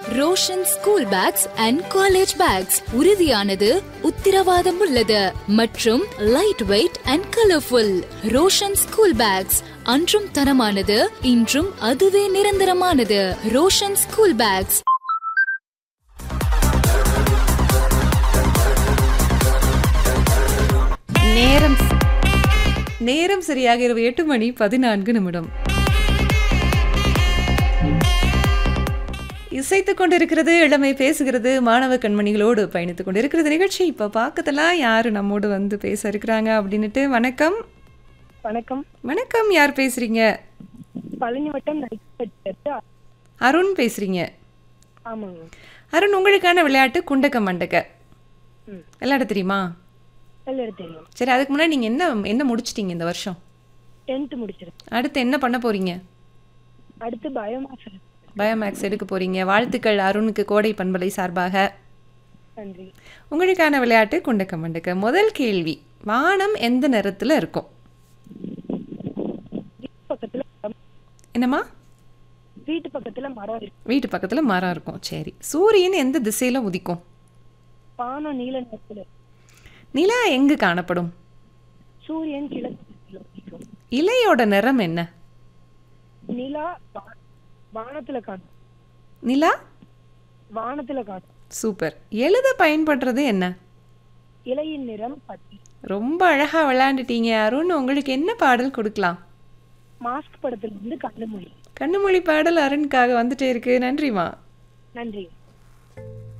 Roshan school bags and college bags உறுதியானது உத்தரவாதம் உள்ளது மற்றும் lightweight and colourful Roshan school bags அன்றும் தரமானது இன்றும் அதுவே நிரந்தரமானது ரோஷன் ஸ்கூல் பேக்ஸ் நேரம் நேரம் சரியாக இரவு எட்டு மணி பதினான்கு நிமிடம் இசைத்துக் கொண்டிருக்கிறது இளமை பேசுகிறது மாணவ கண்மணிகளோடு பயணித்துக் கொண்டிருக்கிறது நிகழ்ச்சி இப்போ பார்க்கறதெல்லாம் யாரு நம்மோடு வந்து பேச இருக்கிறாங்க அப்படின்னுட்டு வணக்கம் வணக்கம் வணக்கம் யார் பேசுறீங்க பழனி வட்டம் நைட்டு அருண் பேசுறீங்க ஆமாங்க அருண் உங்களுக்கான விளையாட்டு குண்டக்க மண்டக்க ம். விளையாட தெரியுமா எல்லாரும் தெரியும் சரி அதுக்கு முன்னாடி நீங்கள் என்ன என்ன முடிச்சிட்டீங்க இந்த வருஷம் டென்த்து முடிச்சிருக்கேன் அடுத்து என்ன பண்ண போறீங்க அடுத்து பயோமாஸ் பயோமேக்ஸ் எடுக்க போறீங்க வாழ்த்துக்கள் அருணுக்கு கோடை பண்பலை சார்பாக நன்றி உங்களுக்கான விளையாட்டு குண்டக்க மண்டக்க முதல் கேள்வி வானம் எந்த நிறத்துல இருக்கும் வீட்டு பக்கத்துல என்னம்மா வீட்டு பக்கத்துல மரம் இருக்கு வீட்டு பக்கத்துல மரம் இருக்கும் சரி சூரியன் எந்த திசையில உதிக்கும் பானம் நீல நிறத்துல நிலா எங்கு காணப்படும் சூரியன் கிழக்கு திசையில உதிக்கும் இலையோட நிறம் என்ன நிலா வா- வானத்துல காணும் நிலா வானத்துல காணும் சூப்பர் எழுத பயன்படுறது என்ன இலையின் நிறம் பத்தி ரொம்ப அழகா விளையாண்டுட்டீங்க அருண் உங்களுக்கு என்ன பாடல் கொடுக்கலாம் மாஸ்க் படத்துல இருந்து கண்ணு மொழி கண்ணுமொழி பாடல் அருணுக்காக வந்துட்டே இருக்கு நன்றிமா நன்றி